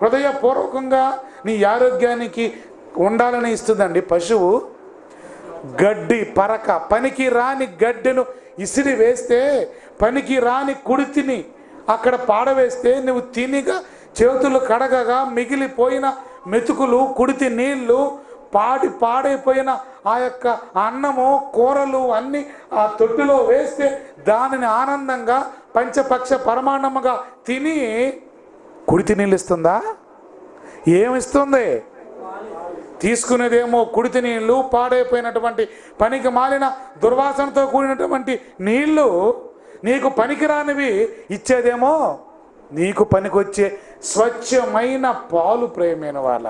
హృదయపూర్వకంగా నీ ఆరోగ్యానికి ఉండాలని ఇస్తుందండి పశువు గడ్డి పరక పనికి రాని గడ్డెను ఇసిరి వేస్తే పనికి రాని కుడితిని అక్కడ పాడవేస్తే నువ్వు తినిగా చేతులు కడగగా మిగిలిపోయిన మెతుకులు కుడితి నీళ్లు పాడి పాడైపోయిన ఆ యొక్క అన్నము కూరలు అన్నీ ఆ తొట్టులో వేస్తే దానిని ఆనందంగా పంచపక్ష పరమాన్నముగా తిని కుడితి నీళ్ళు ఇస్తుందా ఏమిస్తుంది తీసుకునేదేమో కుడితి నీళ్లు పాడైపోయినటువంటి పనికి మాలిన దుర్వాసనతో కూడినటువంటి నీళ్లు నీకు పనికిరానివి ఇచ్చేదేమో నీకు పనికొచ్చే స్వచ్ఛమైన పాలు ప్రేమైన వాళ్ళ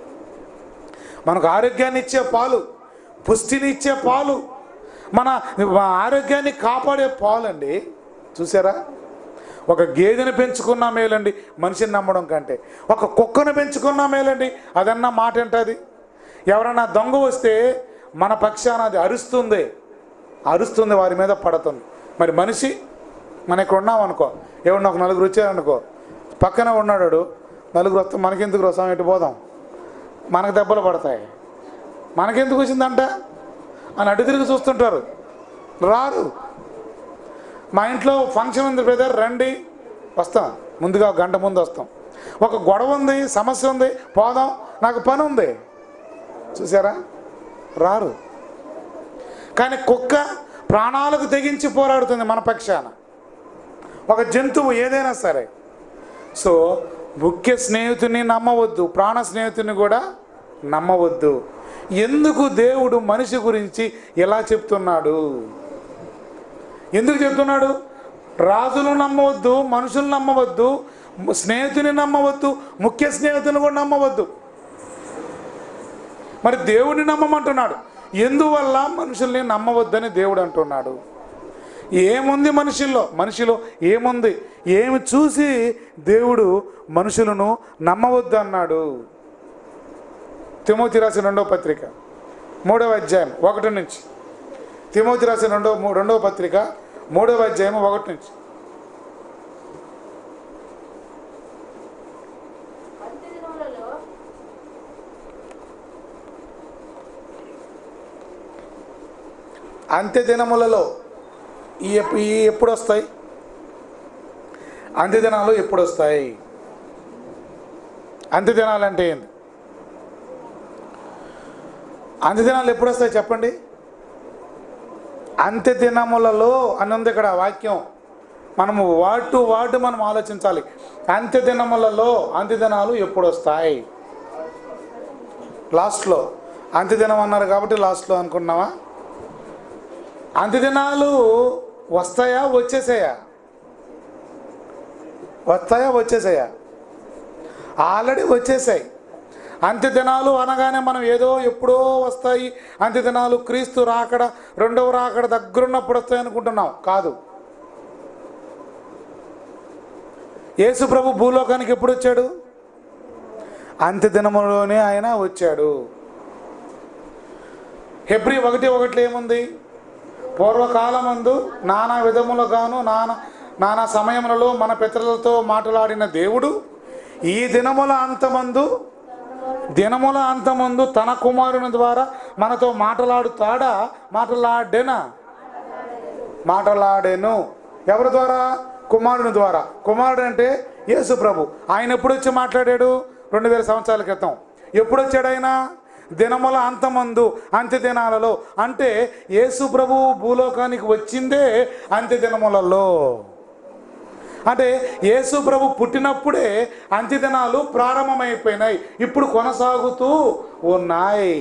మనకు ఆరోగ్యాన్ని ఇచ్చే పాలు పుష్టిని ఇచ్చే పాలు మన ఆరోగ్యాన్ని కాపాడే పాలు అండి చూసారా ఒక గేదెని పెంచుకున్నా మేలండి మనిషిని నమ్మడం కంటే ఒక కుక్కను పెంచుకున్నా మేలండి అదన్నా మాట ఏంటది ఎవరన్నా దొంగ వస్తే మన పక్షాన అది అరుస్తుంది అరుస్తుంది వారి మీద పడుతుంది మరి మనిషి మన ఇక్కడ ఉన్నాం అనుకో ఏమన్నా ఒక నలుగురు వచ్చారనుకో పక్కన ఉన్నాడు నలుగురు వస్తే మనకెందుకు వస్తాం ఎటు పోదాం మనకు దెబ్బలు పడతాయి మనకెందుకు వచ్చిందంట అని అటు తిరిగి చూస్తుంటారు రారు మా ఇంట్లో ఫంక్షన్ ఉంది బ్రదర్ రండి వస్తాం ముందుగా ఒక గంట ముందు వస్తాం ఒక గొడవ ఉంది సమస్య ఉంది పోదాం నాకు పని ఉంది చూసారా రారు కానీ కుక్క ప్రాణాలకు తెగించి పోరాడుతుంది మన పక్షాన ఒక జంతువు ఏదైనా సరే సో ముఖ్య స్నేహితుని నమ్మవద్దు ప్రాణ స్నేహితుని కూడా నమ్మవద్దు ఎందుకు దేవుడు మనిషి గురించి ఎలా చెప్తున్నాడు ఎందుకు చెప్తున్నాడు రాజులు నమ్మవద్దు మనుషులు నమ్మవద్దు స్నేహితుని నమ్మవద్దు ముఖ్య స్నేహితుని కూడా నమ్మవద్దు మరి దేవుడిని నమ్మమంటున్నాడు ఎందువల్ల మనుషుల్ని నమ్మవద్దని దేవుడు అంటున్నాడు ఏముంది మనుషుల్లో మనిషిలో ఏముంది ఏమి చూసి దేవుడు మనుషులను నమ్మవద్దు అన్నాడు తిమోతి రాసిన రెండవ పత్రిక మూడవ అధ్యాయం ఒకటి నుంచి తిమోతి రాసిన రెండవ మూ- రెండవ పత్రిక మూడవ అధ్యాయం ఒకటి నుంచి అంత్య దినములలో అంత్య దినములలో ఈ ఎప్- ఈ ఎప్పుడు వస్తాయి అంత్య దినాలు ఎప్పుడు వస్తాయి అంత్య దినాలు అంటే ఏంది అంత్య దినాలు ఎప్పుడు వస్తాయి చెప్పండి అంత్య దినములలో అని ఉంది ఇక్కడ వాక్యం మనము వార్డ్ టు వార్డు మనం ఆలోచించాలి అంత్య దినములలో అంత్య దినాలు ఎప్పుడు వస్తాయి లాస్ట్లో అంత్య దినం అన్నారు కాబట్టి లాస్ట్లో అనుకున్నావా అంత్యదినాలు వస్తాయా వచ్చేసాయా వస్తాయా వచ్చేసాయా ఆల్రెడీ వచ్చేసాయి అంత్యదినాలు అనగానే మనం ఏదో ఎప్పుడో వస్తాయి అంత్యదినాలు క్రీస్తు రాకడ రెండవ రాకడ దగ్గరున్నప్పుడు వస్తాయి అనుకుంటున్నాం కాదు యేసు ప్రభు భూలోకానికి ఎప్పుడు వచ్చాడు అంత్యదినములోనే ఆయన వచ్చాడు హెబ్రి ఒకటి ఒకటి ఏముంది పూర్వకాలమందు నానా విధములుగాను నానా నానా సమయములలో మన పితరులతో మాట్లాడిన దేవుడు ఈ దినముల అంతమందు దినముల అంతమందు తన కుమారుని ద్వారా మనతో మాట్లాడుతాడా మాట్లాడేనా మాట్లాడేను ఎవరి ద్వారా కుమారుని ద్వారా కుమారుడు అంటే యేసు ప్రభు ఆయన ఎప్పుడు వచ్చి మాట్లాడాడు రెండు వేల సంవత్సరాల క్రితం ఎప్పుడు వచ్చాడు ఆయన దినముల అంతమందు అంత్య దినాలలో అంటే యేసు ప్రభు భూలోకానికి వచ్చిందే అంత్య దినములలో అంటే యేసు ప్రభు పుట్టినప్పుడే అంత్యదినాలు ప్రారంభమైపోయినాయి ఇప్పుడు కొనసాగుతూ ఉన్నాయి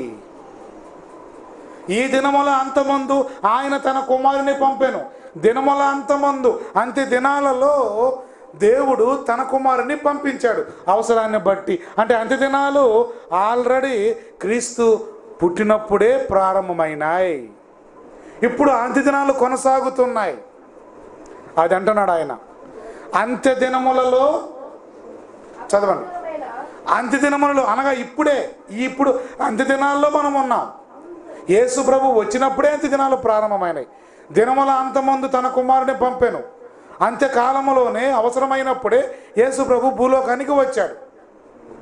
ఈ దినముల అంతమందు ఆయన తన కుమారుని పంపెను దినముల అంతమందు అంత్య దినాలలో దేవుడు తన కుమారుని పంపించాడు అవసరాన్ని బట్టి అంటే అంత్య దినాలు ఆల్రెడీ క్రీస్తు పుట్టినప్పుడే ప్రారంభమైనాయి ఇప్పుడు అంత్య దినాలు కొనసాగుతున్నాయి అది అంటున్నాడు ఆయన అంత్య దినములలో చదవండి వేళ అంత్య దినములలో అనగా ఇప్పుడే ఈ ఇప్పుడు అంత్య దినాల్లో మనం ఉన్నాం యేసు ప్రభు వచ్చినప్పుడే అంత్య దినాలు ప్రారంభమైనాయి దినముల అంతమందు తన కుమారుని పంపాను అంత్యకాలములోనే అవసరమైనప్పుడే యేసు ప్రభు భూలోకానికి వచ్చాడు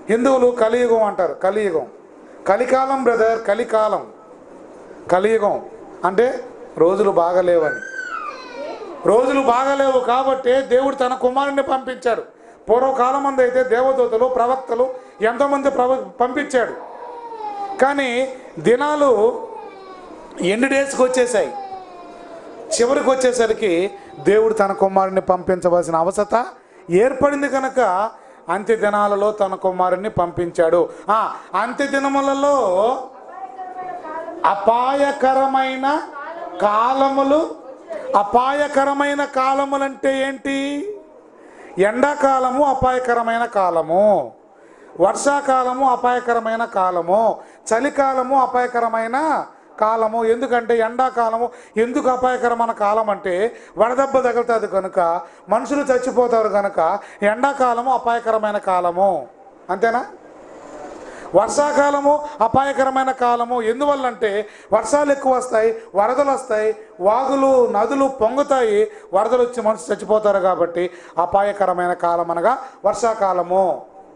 హిందువులు కలియుగం అంటారు కలియుగం కలికాలం బ్రదర్ కలికాలం కలియుగం అంటే రోజులు బాగలేవని రోజులు బాగలేవు కాబట్టి దేవుడు తన కుమారుని పంపించాడు పూర్వకాలం మంది అయితే దేవదూతలు ప్రవక్తలు ఎంతోమంది ప్రవ పంపించాడు కానీ దినాలు ఎండు డేస్కి వచ్చేసాయి చివరికి వచ్చేసరికి దేవుడు తన కుమారుని పంపించవలసిన అవసరత ఏర్పడింది కనుక అంత్య దినాలలో తన కుమారుని పంపించాడు ఆ అంత్య దినములలో అపాయకరమైన కాలములు అపాయకరమైన కాలములంటే ఏంటి ఎండాకాలము అపాయకరమైన కాలము వర్షాకాలము అపాయకరమైన కాలము చలికాలము అపాయకరమైన కాలము ఎందుకంటే ఎండాకాలము ఎందుకు అపాయకరమైన కాలం అంటే వడదెబ్బ తగులుతుంది కనుక మనుషులు చచ్చిపోతారు కనుక ఎండాకాలము అపాయకరమైన కాలము అంతేనా వర్షాకాలము అపాయకరమైన కాలము ఎందువల్లంటే వర్షాలు ఎక్కువ వస్తాయి వరదలు వస్తాయి వాగులు నదులు పొంగుతాయి వరదలు వచ్చి మనిషి చచ్చిపోతారు కాబట్టి అపాయకరమైన కాలం అనగా వర్షాకాలము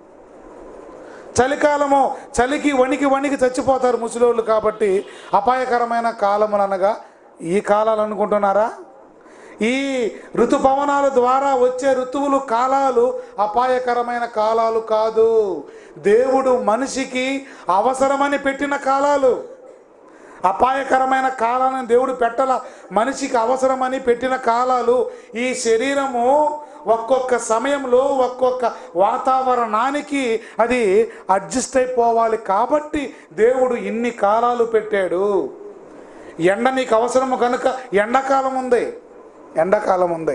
చలికాలము చలికి వణికి వణికి చచ్చిపోతారు ముసలోళ్ళు కాబట్టి అపాయకరమైన కాలములు అనగా ఈ కాలాలు అనుకుంటున్నారా ఈ ఋతుపవనాల ద్వారా వచ్చే ఋతువులు కాలాలు అపాయకరమైన కాలాలు కాదు దేవుడు మనిషికి అవసరమని పెట్టిన కాలాలు అపాయకరమైన కాలాలను దేవుడు పెట్టల మనిషికి అవసరమని పెట్టిన కాలాలు ఈ శరీరము ఒక్కొక్క సమయంలో ఒక్కొక్క వాతావరణానికి అది అడ్జస్ట్ అయిపోవాలి కాబట్టి దేవుడు ఇన్ని కాలాలు పెట్టాడు ఎండ నీకు అవసరము కనుక ఎండాకాలం ఉంది ఎండాకాలం ఉంది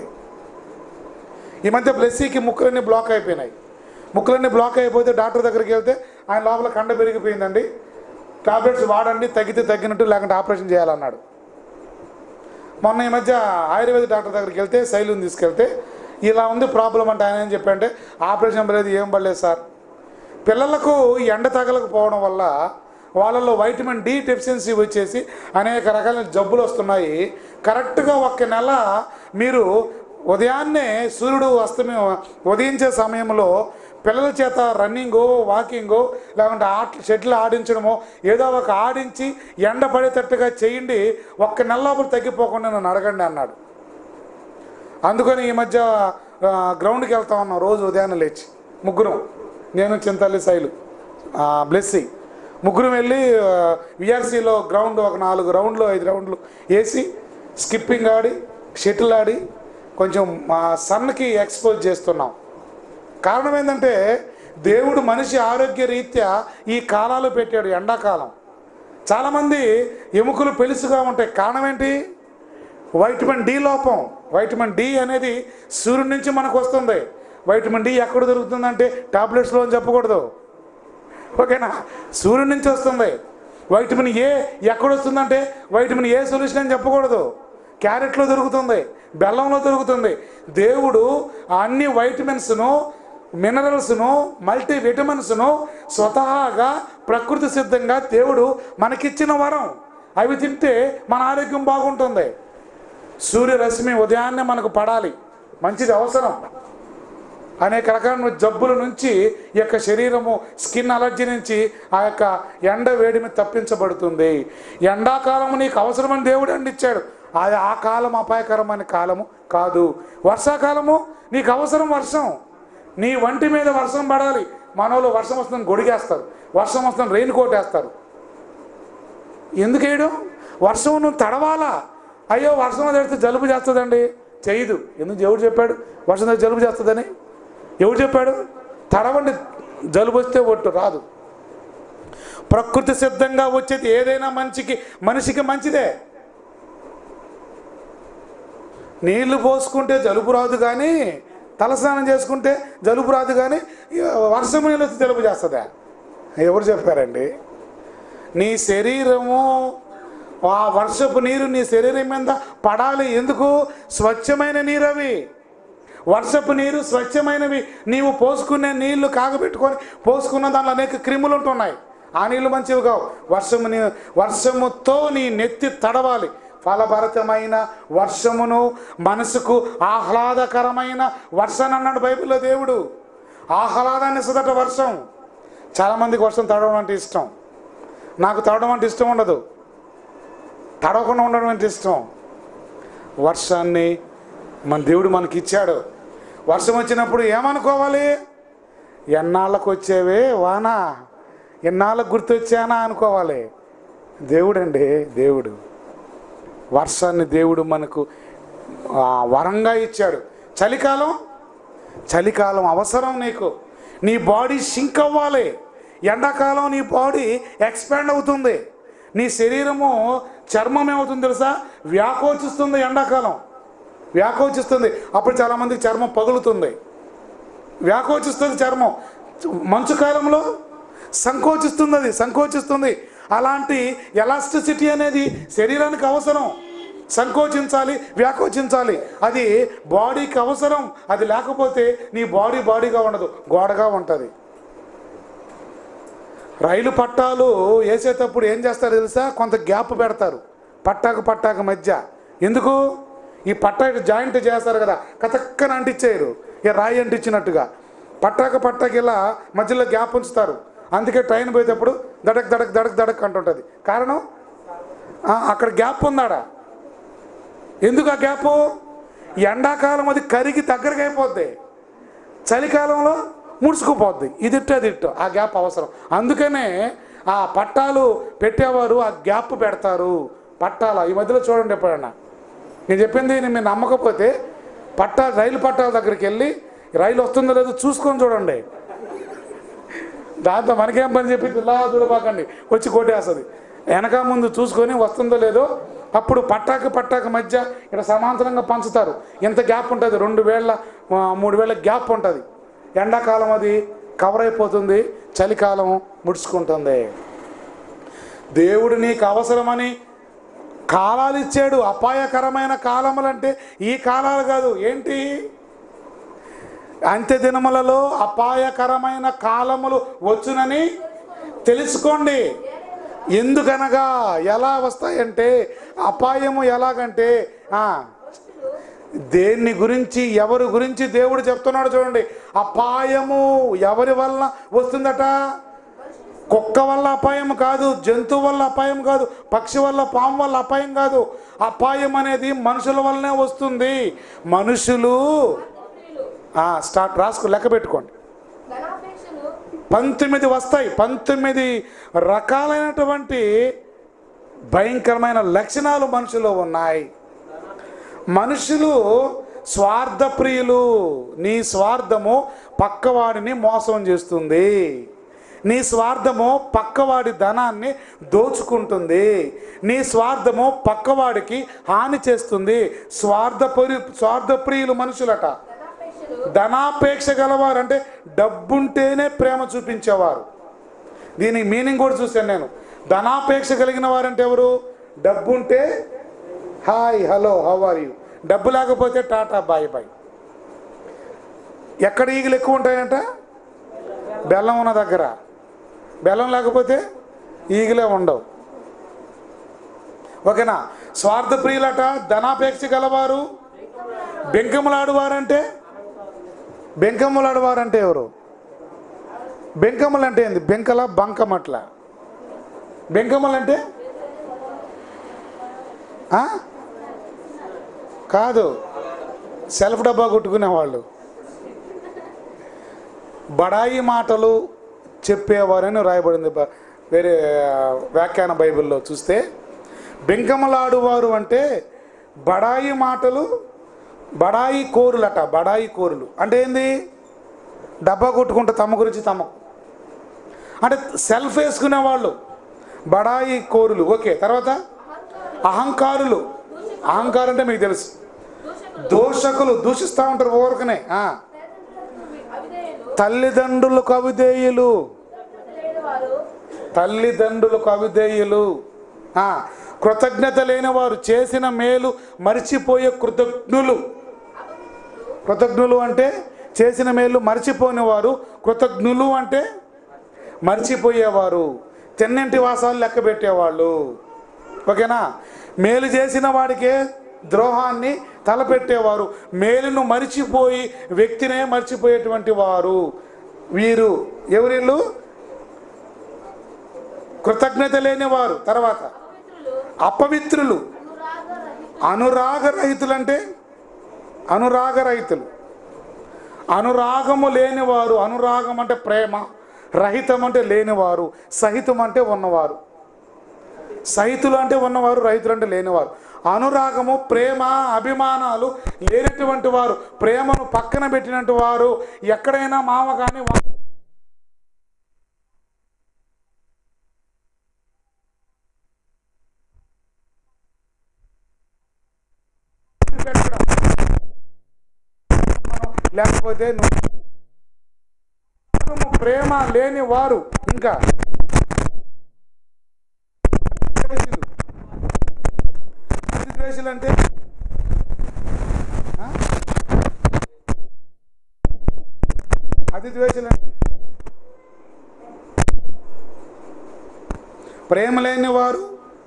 ఈ మధ్య బ్లెస్సీకి ముక్కులన్నీ బ్లాక్ అయిపోయినాయి ముక్కులన్నీ బ్లాక్ అయిపోతే డాక్టర్ దగ్గరికి వెళ్తే ఆయన లోపల కండ పెరిగిపోయిందండి టాబ్లెట్స్ వాడండి తగ్గితే తగ్గినట్టు లేకుంటే ఆపరేషన్ చేయాలన్నాడు మొన్న ఈ మధ్య ఆయుర్వేద డాక్టర్ దగ్గరికి వెళ్తే శైలిని తీసుకెళ్తే ఇలా ఉంది ప్రాబ్లం అంటే ఆయన ఏం చెప్పంటే ఆపరేషన్ లేదు ఏం పడలేదు సార్ పిల్లలకు ఈ ఎండ తగలకపోవడం వల్ల వాళ్ళలో వైటమిన్ డి డెఫిషియన్సీ వచ్చేసి అనేక రకాల జబ్బులు వస్తున్నాయి కరెక్ట్గా ఒక్క నెల మీరు ఉదయాన్నే సూర్యుడు అస్తమి ఉదయించే సమయంలో పిల్లల చేత రన్నింగో వాకింగో లేకుంటే ఆట షెటిల్ ఆడించడమో ఏదో ఒక ఆడించి ఎండ పడేటట్టుగా చేయండి ఒక్క నెల లోపల తగ్గిపోకుండా నన్ను అడగండి అన్నాడు అందుకని ఈ మధ్య ఆ, గ్రౌండ్కి వెళ్తా ఉన్నాం రోజు ఉదయాన్నే లేచి ముగ్గురం నేను చింతల్లి శైలు ఆ, బ్లెస్సి ముగ్గురం వెళ్ళి విఆర్సీలో గ్రౌండ్ ఒక నాలుగు రౌండ్లు ఐదు రౌండ్లు వేసి స్కిప్పింగ్ ఆడి షటిల్ ఆడి కొంచెం మా సన్కి ఎక్స్పోజ్ చేస్తున్నాం కారణం ఏంటంటే దేవుడు మనిషి ఆరోగ్య రీత్యా ఈ కాలాలు పెట్టాడు ఎండాకాలం చాలామంది ఎముకలు పెలుసుగా ఉంటాయి కారణం ఏంటి వైటమిన్ డి లోపం వైటమిన్ డి అనేది సూర్యుడి నుంచి మనకు వస్తుంది వైటమిన్ డి ఎక్కడ దొరుకుతుందంటే టాబ్లెట్స్లో అని చెప్పకూడదు ఓకేనా సూర్యుడి నుంచి వస్తుంది వైటమిన్ ఏ ఎక్కడ వస్తుందంటే వైటమిన్ ఏ సొల్యూషన్ అని చెప్పకూడదు క్యారెట్లో దొరుకుతుంది బెల్లంలో దొరుకుతుంది దేవుడు ఆ అన్ని వైటమిన్స్ను మినరల్స్ను మల్టీ విటమిన్స్ను స్వతహాగా ప్రకృతి సిద్ధంగా దేవుడు మనకిచ్చిన వరం అవి తింటే మన ఆరోగ్యం బాగుంటుంది సూర్యరశ్మి ఉదయాన్నే మనకు పడాలి మంచిది అవసరం అనేక రకాల జబ్బుల నుంచి ఈ యొక్క శరీరము స్కిన్ అలర్జీ నుంచి ఆ యొక్క ఎండ వేడిమి తప్పించబడుతుంది ఎండాకాలము నీకు అవసరమని దేవుడు అందించాడు అది ఆ కాలం అపాయకరమైన కాలము కాదు వర్షాకాలము నీకు అవసరం వర్షం నీ వంటి మీద వర్షం పడాలి మనోళ్ళు వర్షం వస్తుందని గొడిగేస్తారు వర్షం వస్తుందని రెయిన్ కోట్ వేస్తారు ఎందుకు వేయడం వర్షం నువ్వు తడవాలా అయ్యో వర్షం తెడితే జలుబు చేస్తుందండి చేయదు ఎందుకు ఎవడు చెప్పాడు వర్షం తెడితే జలుబు చేస్తుందని ఎవడు చెప్పాడు తడవండి జలుబు వస్తే ఒట్టు రాదు ప్రకృతి సిద్ధంగా వచ్చేది ఏదైనా మనిషికి మనిషికి మంచిదే నీళ్లు పోసుకుంటే జలుబు రాదు కానీ తలస్నానం చేసుకుంటే జలుబు రాదు కానీ ఇక వర్షం నీళ్ళు వచ్చి జలుబు చేస్తుందా ఎవరు చెప్పారండి నీ శరీరము ఆ వర్షపు నీరు నీ శరీరం మీద పడాలి ఎందుకు స్వచ్ఛమైన నీరు అవి వర్షపు నీరు స్వచ్ఛమైనవి నీవు పోసుకునే నీళ్లు కాగబెట్టుకొని పోసుకున్న దానిలో అనేక క్రిములు ఉంటున్నాయి ఆ నీళ్లు మంచివి కావు వర్షము నీ వర్షముతో నీ నెత్తి తడవాలి ఫలభరితమైన వర్షమును మనసుకు ఆహ్లాదకరమైన వర్షాన్ని అన్నాడు బైబిల్లో దేవుడు ఆహ్లాదాన్ని ఇస్తుందట వర్షం చాలామందికి వర్షం తడవడం అంటే ఇష్టం నాకు తడవడం అంటే ఇష్టం ఉండదు తడవకుండా ఉండడం అంటే ఇష్టం వర్షాన్ని మన దేవుడు మనకి ఇచ్చాడు వర్షం వచ్చినప్పుడు ఏమనుకోవాలి ఎన్నాళ్ళకు వచ్చేవే వాన ఎన్నాళ్ళకు గుర్తొచ్చానా అనుకోవాలి దేవుడండి దేవుడు వర్షాన్ని దేవుడు మనకు ఆ, వరంగా ఇచ్చాడు చలికాలం చలికాలం అవసరం నీకు నీ బాడీ సింక్ అవ్వాలి ఎండాకాలం నీ బాడీ ఎక్స్పాండ్ అవుతుంది నీ శరీరము చర్మం ఏమవుతుంది తెలుసా వ్యాకోచిస్తుంది ఎండాకాలం వ్యాకోచిస్తుంది అప్పుడు చాలామందికి చర్మం పగులుతుంది వ్యాకోచిస్తుంది చర్మం మంచు కాలంలో సంకోచిస్తుంది అది సంకోచిస్తుంది అలాంటి ఎలాస్టిసిటీ అనేది శరీరానికి అవసరం సంకోచించాలి వ్యాకోచించాలి అది బాడీకి అవసరం అది లేకపోతే నీ బాడీ బాడీగా ఉండదు గోడగా ఉంటుంది రైలు పట్టాలు వేసేటప్పుడు ఏం చేస్తారు తెలుసా కొంత గ్యాప్ పెడతారు పట్టాకు పట్టాకు మధ్య ఎందుకు ఈ పట్టా ఇటు జాయింట్ చేస్తారు కదా కతక్కన అంటించేయరు ఇక రాయి అంటించినట్టుగా పట్టాక పట్టాకి ఇలా మధ్యలో గ్యాప్ ఉంచుతారు అందుకే ట్రైన్ పోయేటప్పుడు దడక్ దడక్ దడక్ దడక్ అంటుంటుంది కారణం ఆ, అక్కడ గ్యాప్ ఉందాడా ఎందుకు ఆ గ్యాప్ ఎండాకాలం అది కరిగి దగ్గరకు అయిపోద్ది చలికాలంలో ముడుచుకుపోద్ది ఇది ఇట్టు అది ఇట్టు ఆ గ్యాప్ అవసరం అందుకనే ఆ పట్టాలు పెట్టేవారు ఆ గ్యాప్ పెడతారు పట్టాల ఈ మధ్యలో చూడండి ఎప్పుడన్నా నేను చెప్పింది నేను మీరు నమ్మకపోతే పట్టా రైలు పట్టాల దగ్గరికి వెళ్ళి రైలు వస్తుందో లేదో చూసుకొని చూడండి దాంతో మనకేం పని చెప్పి ఇలా చూడబాకండి వచ్చి కొట్టేస్తుంది వెనక ముందు చూసుకొని వస్తుందో లేదో అప్పుడు పట్టాకి పట్టాకి మధ్య ఇక్కడ సమాంతరంగా పంచుతారు ఎంత గ్యాప్ ఉంటుంది రెండు వేల ఆ, మూడు వేల గ్యాప్ ఉంటుంది ఎండాకాలం అది కవర్ అయిపోతుంది చలికాలం ముడుచుకుంటుంది దేవుడు నీకు అవసరమని కాలాలు ఇచ్చాడు అపాయకరమైన కాలములంటే ఈ కాలాలు కాదు ఏంటి అంత్య దినములలో అపాయకరమైన కాలములు వచ్చునని తెలుసుకోండి ఎందుకనగా ఎలా వస్తాయంటే అపాయము ఎలాగంటే ఆ, దేన్ని గురించి ఎవరి గురించి దేవుడు చెప్తున్నాడు చూడండి అపాయము ఎవరి వల్ల వస్తుందట కుక్క వల్ల అపాయం కాదు జంతువు వల్ల అపాయం కాదు పక్షి వల్ల పాము వల్ల అపాయం కాదు అపాయం అనేది మనుషుల వల్లనే వస్తుంది మనుషులు ఆ, స్టార్ట్ రాసుకో లెక్క పెట్టుకోండి ధనాపేక్షలు పంతొమ్మిది వస్తాయి పంతొమ్మిది రకాలైనటువంటి భయంకరమైన లక్షణాలు మనుషులో ఉన్నాయి మనుషులు స్వార్థప్రియులు నీ స్వార్థము పక్కవాడిని మోసం చేస్తుంది నీ స్వార్థము పక్కవాడి ధనాన్ని దోచుకుంటుంది నీ స్వార్థము పక్కవాడికి హాని చేస్తుంది స్వార్థపరి స్వార్థప్రియులు మనుషులట ధనాపేక్షలు ధనాపేక్ష గలవారు అంటే డబ్బుంటేనే ప్రేమ చూపించేవారు దీని మీనింగ్ కూడా చూశాను నేను ధనాపేక్ష కలిగిన వారంటే ఎవరు డబ్బుంటే hi hello how are you డబ్బు లేకపోతే టాటా బాయ్ బాయ్ ఎక్కడ ఈగలు ఎక్కువ ఉంటాయంట బెల్లం ఉన్న దగ్గర బెల్లం లేకపోతే ఈగలే ఉండవు ఓకేనా స్వార్థ ప్రియులట ధనాపేక్ష గలవారు బెంకములాడువారంటే బెంకములాడువారంటే ఎవరు బెంకములు అంటే ఏంది బెంకల బంకమట్ల బెంకములు అంటే ఆ? కాదు సెల్ఫ్ డబ్బా కొట్టుకునేవాళ్ళు బడాయి మాటలు చెప్పేవారని రాయబడింది బ- వేరే ఆ, వ్యాఖ్యాన బైబిల్లో చూస్తే బెంకమలాడువారు అంటే బడాయి మాటలు బడాయి కోరులట బడాయి కోరులు అంటే ఏంది డబ్బా కొట్టుకుంటే తమ గురించి తమ అంటే సెల్ఫ్ వేసుకునే వాళ్ళు బడాయి కోరులు ఓకే తర్వాత అహంకారులు అహంకారం అంటే మీకు తెలుసు దోషకులు దూషిస్తూ ఉంటారు ఊరకనే ఆ. అవిధేయులు తల్లిదండ్రులకు అవిధేయులు లేని వారు తల్లిదండ్రులకు అవిధేయులు ఆ, కృతజ్ఞత లేని వారు చేసిన మేలు మరిచిపోయే కృతజ్ఞులు కృతజ్ఞులు అంటే చేసిన మేలు మర్చిపోని వారు కృతజ్ఞులు అంటే మర్చిపోయేవారు తిన్నింటి వాసాలు లెక్క పెట్టేవాళ్ళు ఓకేనా మేలు చేసిన వాడికే ద్రోహాన్ని తలపెట్టేవారు మేలును మరిచిపోయి వ్యక్తినే మర్చిపోయేటువంటి వారు వీరు ఎవరిళ్ళు కృతజ్ఞత లేని వారు తర్వాత అపవిత్రులు అపవిత్రులు అనురాగ రహితులు అనురాగ రహితులు అంటే అనురాగ రహితులు అనురాగము లేనివారు అనురాగం అంటే ప్రేమ రహితం అంటే లేనివారు సహితం అంటే ఉన్నవారు సహితులు అంటే ఉన్నవారు రైతులు అంటే లేనివారు అనురాగము ప్రేమ అభిమానాలు లేనటువంటి వారు ప్రేమను పక్కన పెట్టినట్టు వారు ఎక్కడైనా మామ కానీ వా- పెట్టడం. మనం లేకపోతే నువ్వు అనురాగము, ప్రేమ లేని వారు ఇంకా ద్వేషులు. అతి ద్వేషులు అంటే ఆ? అతి ద్వేషులు అంటే ప్రేమ లేని వారు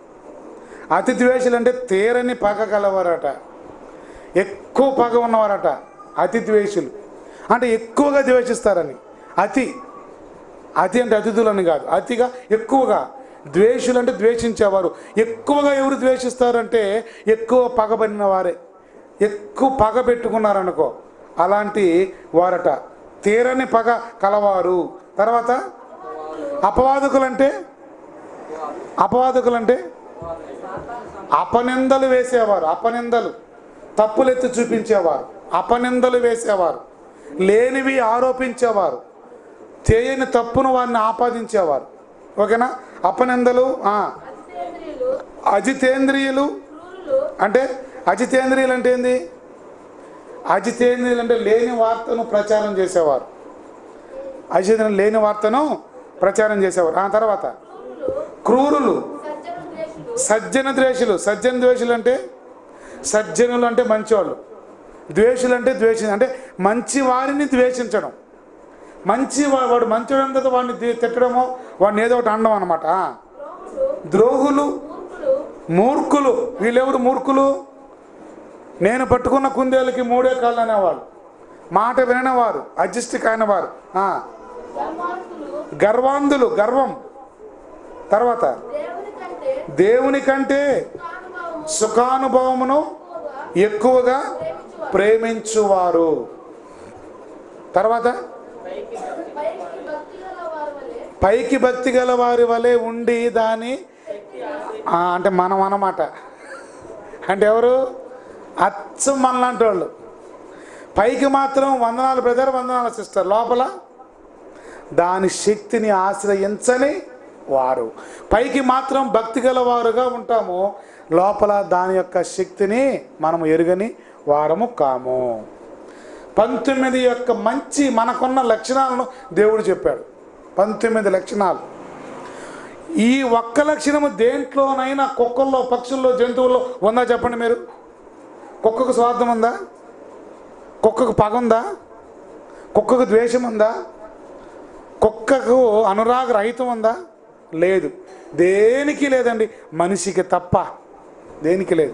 అతి ద్వేషులు అంటే తీరని పగ కలవారట ఎక్కువ పగ ఉన్నవారట అతి ద్వేషులు అంటే ఎక్కువగా ద్వేషిస్తారని అతి అతి అంటే అతిథులని కాదు అతిగా ఎక్కువగా ద్వేషులు అంటే ద్వేషించేవారు ఎక్కువగా ఎవరు ద్వేషిస్తారంటే ఎక్కువ పగబడిన వారే ఎక్కువ పగ పెట్టుకున్నారనుకో అలాంటి వారట తీరని పగ కలవారు తర్వాత అపవాదకులంటే అపవాదకులంటే అపనిందలు వేసేవారు అపనిందలు తప్పులెత్తి చూపించేవారు అపనిందలు వేసేవారు లేనివి ఆరోపించేవారు చేయని తప్పును వారిని ఆపాదించేవారు ఓకేనా అపనిందలు ఆ, అజితేంద్రియులు అజితేంద్రియులు క్రూరులు అంటే అజితేంద్రియులు అంటే ఏంది అజితేంద్రియులు అంటే లేని వార్తను ప్రచారం చేసేవారు అజితేంద్రియులు లేని వార్తను ప్రచారం చేసేవారు ఆ తర్వాత క్రూరులు క్రూరులు సజ్జన ద్వేషులు సజ్జన ద్వేషులు సజ్జన ద్వేషులు అంటే సజ్జనులు అంటే మంచివాళ్ళు ద్వేషులు అంటే ద్వేషి అంటే మంచి వారిని ద్వేషించడం మంచి వా- వాడు మంచివాడు అంతా వాడిని ది- తిట్టడమో వాడిని ఏదో ఒకటి అనడం అనమాట ద్రోహులు ద్రోహులు మూర్ఖులు మూర్ఖులు వీళ్ళెవరు మూర్ఖులు నేను పట్టుకున్న కుందేలకి మూడే కాళ్ళు అనేవాళ్ళు మాట విననివారు అడ్జస్ట్ కానివారు ఆ, ధర్మార్థులు గర్వాంధులు గర్వం తర్వాత దేవుని కంటే దేవుని కంటే కానుభావము సుఖానుభవమును ఎక్కువగా ఎక్కువగా ప్రేమించువారు ప్రేమించువారు తర్వాత పైకి భక్తి గల వారి వలె పైకి భక్తి గల వారి వలె ఉండి దాని ఆ, అంటే మనం అన్నమాట అంటే ఎవరు అచ్చం మనలాంటి వాళ్ళు పైకి మాత్రం వందనాలు బ్రదర్ వందనాలు సిస్టర్ లోపల దాని శక్తిని ఆశ్రయించని వారు పైకి మాత్రం భక్తి గల వారుగా ఉంటాము లోపల దాని యొక్క శక్తిని మనము ఎరుగని వారము కాము పంతొమ్మిది యొక్క మంచి మనకున్న లక్షణాలను దేవుడు చెప్పాడు పంతొమ్మిది లక్షణాలు ఈ ఒక్క లక్షణము దేంట్లోనైనా కుక్కల్లో పక్షుల్లో జంతువుల్లో ఉందా చెప్పండి మీరు కుక్కకు స్వార్థం ఉందా కుక్కకు పగ ఉందా కుక్కకు ద్వేషం ఉందా కుక్కకు అనురాగ రహితం ఉందా లేదు దేనికి లేదండి మనిషికి తప్ప దేనికి లేదు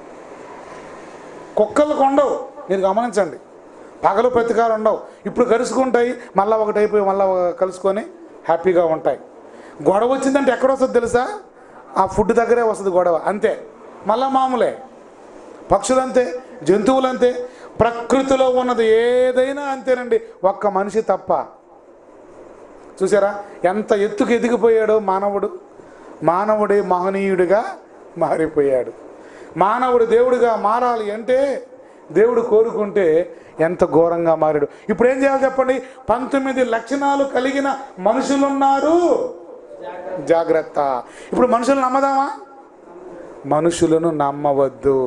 కుక్కలకు ఉండవు మీరు గమనించండి పగలు ప్రతికారం ఉండవు ఇప్పుడు కలుసుకుంటాయి మళ్ళీ ఒకటి అయిపోయి మళ్ళీ కలుసుకొని హ్యాపీగా ఉంటాయి గొడవ వచ్చిందంటే ఎక్కడ వస్తుంది తెలుసా ఆ ఫుడ్ దగ్గరే వస్తుంది గొడవ అంతే మళ్ళా మామూలే పక్షులంతే జంతువులంతే ప్రకృతిలో ఉన్నది ఏదైనా అంతేనండి ఒక్క మనిషి తప్ప చూసారా ఎంత ఎత్తుకు ఎదిగిపోయాడో మానవుడు మానవుడే మహనీయుడిగా మారిపోయాడు మానవుడు దేవుడిగా మారాలి అంటే దేవుడు కోరుకుంటే ఎంత ఘోరంగా మారాడు ఇప్పుడు ఏం చేయాలి చెప్పండి పంతొమ్మిది లక్షణాలు కలిగిన మనుషులున్నారు జాగ్రత్త ఇప్పుడు మనుషులు నమ్మదామా మనుషులను నమ్మవద్దు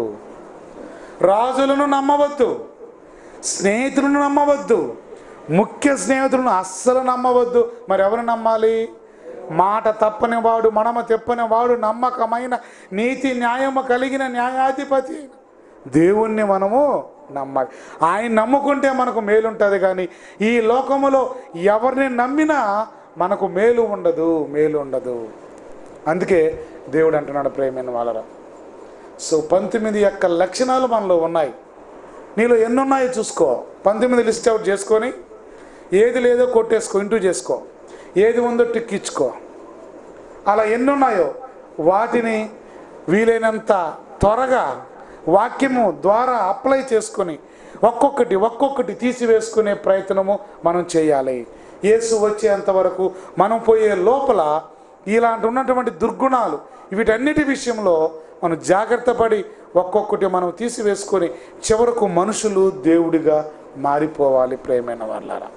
రాజులను నమ్మవద్దు స్నేహితులను నమ్మవద్దు ముఖ్య స్నేహితులను అస్సలు నమ్మవద్దు మరి ఎవరు నమ్మాలి మాట తప్పని వాడు మనమ తెప్పని వాడు నమ్మకమైన నీతి న్యాయము కలిగిన న్యాయాధిపతి దేవుణ్ణి మనము నమ్మాలి ఆయన నమ్ముకుంటే మనకు మేలు ఉంటుంది కానీ ఈ లోకములో ఎవరిని నమ్మినా మనకు మేలు ఉండదు మేలు ఉండదు అందుకే దేవుడు అంటున్నాడు ప్రేమైన వాళ్ళరా సో పంతొమ్మిది యొక్క లక్షణాలు మనలో ఉన్నాయి నీలో ఎన్ని ఉన్నాయో చూసుకో పంతొమ్మిది లిస్ట్ అవుట్ చేసుకొని ఏది లేదో కొట్టేసుకో ఇంటూ చేసుకో ఏది ఉందో టిక్ ఇచ్చుకో అలా ఎన్ని ఉన్నాయో వాటిని వీలైనంత త్వరగా వాక్యము ద్వారా అప్లై చేసుకొని ఒక్కొక్కటి ఒక్కొక్కటి తీసివేసుకునే ప్రయత్నము మనం చేయాలి యేసు వచ్చేంత వరకు మనం పోయే లోపల ఇలాంటి ఉన్నటువంటి దుర్గుణాలు వీటన్నిటి విషయంలో మనం జాగ్రత్త పడి ఒక్కొక్కటి మనం తీసివేసుకొని చివరకు మనుషులు దేవుడిగా మారిపోవాలి ప్రేమైన వాళ్ళారా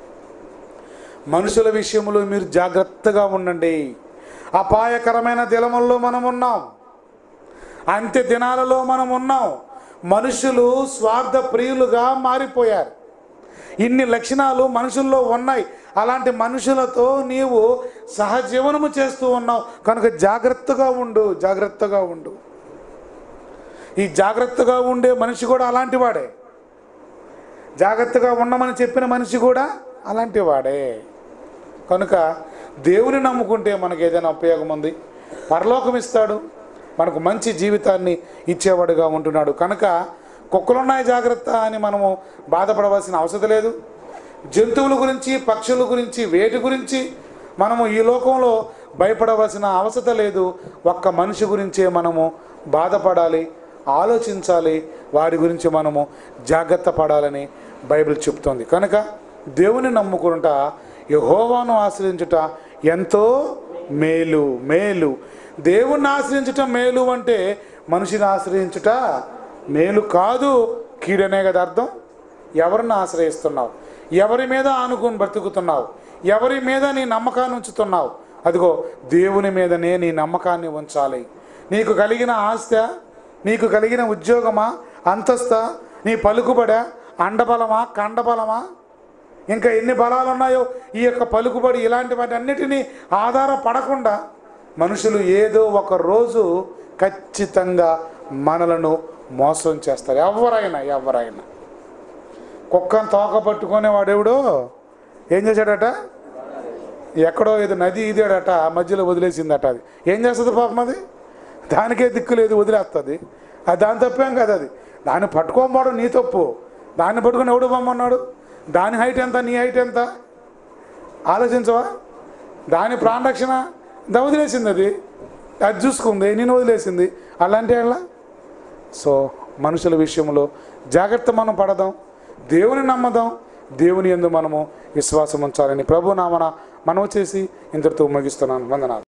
మనుషుల విషయంలో మీరు జాగ్రత్తగా ఉండండి అపాయకరమైన దినముల్లో మనం ఉన్నాం అంత్య దినాలలో మనం ఉన్నాం మనుషులు స్వార్థ ప్రియులుగా మారిపోయారు ఇన్ని లక్షణాలు మనుషుల్లో ఉన్నాయి అలాంటి మనుషులతో నీవు సహజీవనము చేస్తూ ఉన్నావు కనుక జాగ్రత్తగా ఉండు జాగ్రత్తగా ఉండు ఈ జాగ్రత్తగా ఉండే మనిషి కూడా అలాంటి వాడే జాగ్రత్తగా ఉండమని చెప్పిన మనిషి కూడా అలాంటి వాడే కనుక దేవుని నమ్ముకుంటే మనకు ఏదైనా ఉపయోగం ఉంది పరలోకం ఇస్తాడు మనకు మంచి జీవితాన్ని ఇచ్చేవాడుగా ఉంటున్నాడు కనుక కుక్కలున్నాయి జాగ్రత్త అని మనము బాధపడవలసిన అవసరం లేదు జంతువుల గురించి పక్షుల గురించి వేటి గురించి మనము ఈ లోకంలో భయపడవలసిన అవసరం లేదు ఒక్క మనిషి గురించే మనము బాధపడాలి ఆలోచించాలి వాడి గురించి మనము జాగ్రత్త పడాలని బైబిల్ చెప్తోంది కనుక దేవుని నమ్ముకుంట యహోవాను ఆశ్రయించుట ఎంతో మేలు మేలు దేవుణ్ణి ఆశ్రయించుట మేలు అంటే మనిషిని ఆశ్రయించుట మేలు కాదు కీడనే కదా అర్థం ఎవరిని ఆశ్రయిస్తున్నావు ఎవరి మీద ఆనుకుని బ్రతుకుతున్నావు ఎవరి మీద నీ నమ్మకాన్ని ఉంచుతున్నావు అదిగో దేవుని మీదనే నీ నమ్మకాన్ని ఉంచాలి నీకు కలిగిన ఆస్త నీకు కలిగిన ఉద్యోగమా అంతస్త నీ పలుకుబడా అండబలమా కండబలమా ఇంకా ఎన్ని బలాలు ఉన్నాయో ఈ యొక్క పలుకుబడి ఇలాంటి వాటి అన్నిటినీ ఆధారపడకుండా మనుషులు ఏదో ఒక రోజు ఖచ్చితంగా మనలను మోసం చేస్తారు ఎవరైనా ఎవరైనా కుక్కను తోక పట్టుకునే వాడెవడో ఏం చేశాడట ఎక్కడో ఏదో నది ఇదేడట మధ్యలో వదిలేసిందట అది ఏం చేస్తుంది పాపం అది దానికే దిక్కు లేదు వదిలేస్తుంది అది దాని తప్పేం కాదు అది దాన్ని పట్టుకోకపోవడం నీ తప్పు దాన్ని పట్టుకుని ఎవడు పొమ్మన్నాడు దాని హైట్ ఎంత నీ హైట్ ఎంత ఆలోచించవా దాని ప్రాణరక్షణ దా వదిలేసింది అది అది చూసుకుంది నేను వదిలేసింది అలాంటి వాళ్ళ సో మనుషుల విషయంలో జాగ్రత్త మనం పడదాం దేవుని నమ్మదాం దేవుని ఎందు మనము విశ్వాసం ఉంచాలని ప్రభు నామన మనం చేసి ఇంతటితో ముగిస్తున్నాను వందనాలు